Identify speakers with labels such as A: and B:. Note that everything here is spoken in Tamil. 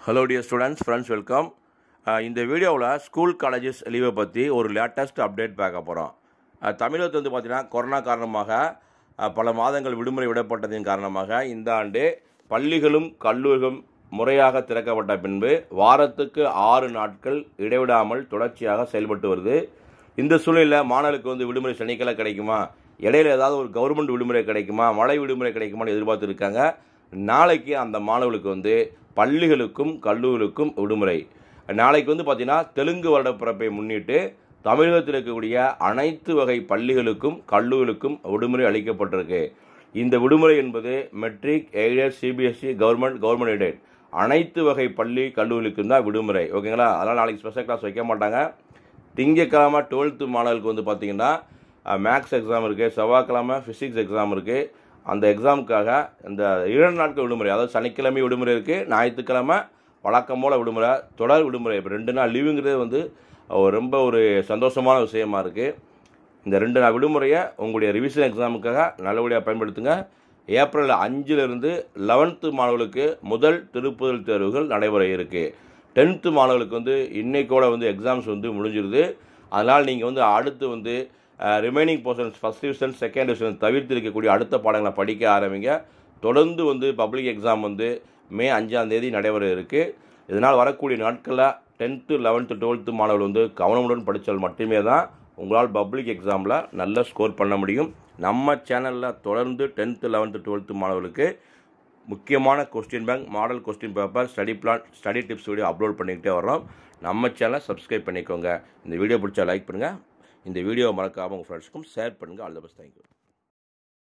A: hello dear students friends welcome இந்த வீடியோவில் ஸ்கூல் காலேஜஸ் லீவை பற்றி ஒரு லேட்டஸ்ட் அப்டேட் பார்க்க போகிறோம் தமிழகத்தில் வந்து பார்த்திங்கன்னா கொரோனா காரணமாக அஹ், பல மாதங்கள் விடுமுறை விடப்பட்டதின் காரணமாக இந்த ஆண்டு பள்ளிகளும் கல்லூரிகளும் முறையாக திறக்கப்பட்ட பின்பு வாரத்துக்கு ஆறு நாட்கள் இடைவிடாமல் தொடர்ச்சியாக செயல்பட்டு வருது இந்த சூழ்நிலையில் மாணவர்களுக்கு வந்து விடுமுறை சனிக்கிழமை கிடைக்குமா இடையில ஏதாவது ஒரு கவர்மெண்ட் விடுமுறை கிடைக்குமா மழை விடுமுறை கிடைக்குமான்னு எதிர்பார்த்து இருக்காங்க நாளைக்கு அந்த மாணவர்களுக்கு வந்து பள்ளிகளுக்கும் கல்லூரிகளுக்கும் விடுமுறை நாளைக்கு வந்து பார்த்தீங்கன்னா தெலுங்கு வருடப்பிறப்பை முன்னிட்டு தமிழகத்தில் இருக்கக்கூடிய அனைத்து வகை பள்ளிகளுக்கும் கல்லூரிகளுக்கும் விடுமுறை அளிக்கப்பட்டிருக்கு இந்த விடுமுறை என்பது matric aided C B S E government government aided அனைத்து வகை பள்ளி கல்லூரிகளுக்கும் தான் விடுமுறை ஓகேங்களா அதனால் நாளைக்கு ஸ்பெஷல் கிளாஸ் வைக்க மாட்டாங்க திங்கக்கிழமை டுவெல்த்து மாணவர்களுக்கு வந்து பார்த்தீங்கன்னா மேக்ஸ் எக்ஸாம் இருக்குது செவ்வாய்க்கிழமை ஃபிசிக்ஸ் எக்ஸாம் இருக்குது அந்த எக்ஸாமுக்காக இந்த இரண்டு நாட்கள் விடுமுறை அதாவது சனிக்கிழமை விடுமுறை இருக்குது ஞாயிற்றுக்கிழமை வழக்கம் போல் விடுமுறை தொடர் விடுமுறை இப்போ ரெண்டு நாள் லீவுங்கிறது வந்து ஒரு ரொம்ப ஒரு சந்தோஷமான விஷயமா இருக்குது இந்த ரெண்டு நாள் விடுமுறையை உங்களுடைய ரிவிஷன் எக்ஸாமுக்காக நல்லபடியாக பயன்படுத்துங்க ஏப்ரல் அஞ்சிலிருந்து லெவன்த்து மாணவர்களுக்கு முதல் திருப்புதல் தேர்வுகள் நடைபெற இருக்குது டென்த்து மாணவர்களுக்கு வந்து இன்னைக்கோட வந்து எக்ஸாம்ஸ் வந்து முடிஞ்சிருது அதனால் நீங்கள் வந்து அடுத்து வந்து remaining portions first division second division தவிர்த்து இருக்கக்கூடிய அடுத்த பாடங்களை படிக்க ஆரம்பிங்க தொடர்ந்து வந்து பப்ளிக் எக்ஸாம் வந்து மே அஞ்சாம் தேதி நடைபெற இருக்குது இதனால் வரக்கூடிய நாட்களில் டென்த்து லெவன்த்து டுவெல்த்து மாணவர்கள் வந்து கவனமுடன் படித்தால் மட்டுமே தான் உங்களால் பப்ளிக் எக்ஸாமில் நல்ல ஸ்கோர் பண்ண முடியும் நம்ம சேனலில் தொடர்ந்து டென்த்து லெவன்த்து டுவெல்த்து மாணவர்களுக்கு முக்கியமான question bank model question paper study plan study tips video upload பண்ணிக்கிட்டே வர்றோம் நம்ம சேனலை சப்ஸ்கிரைப் பண்ணிக்கோங்க இந்த வீடியோ பிடிச்சா லைக் பண்ணுங்கள் இந்த வீடியோ மறக்காமல் உங்கள் ஃப்ரெண்ட்ஸ்க்கும் ஷேர் பண்ணுங்கள் ஆல் த பெஸ்ட் தேங்க்யூ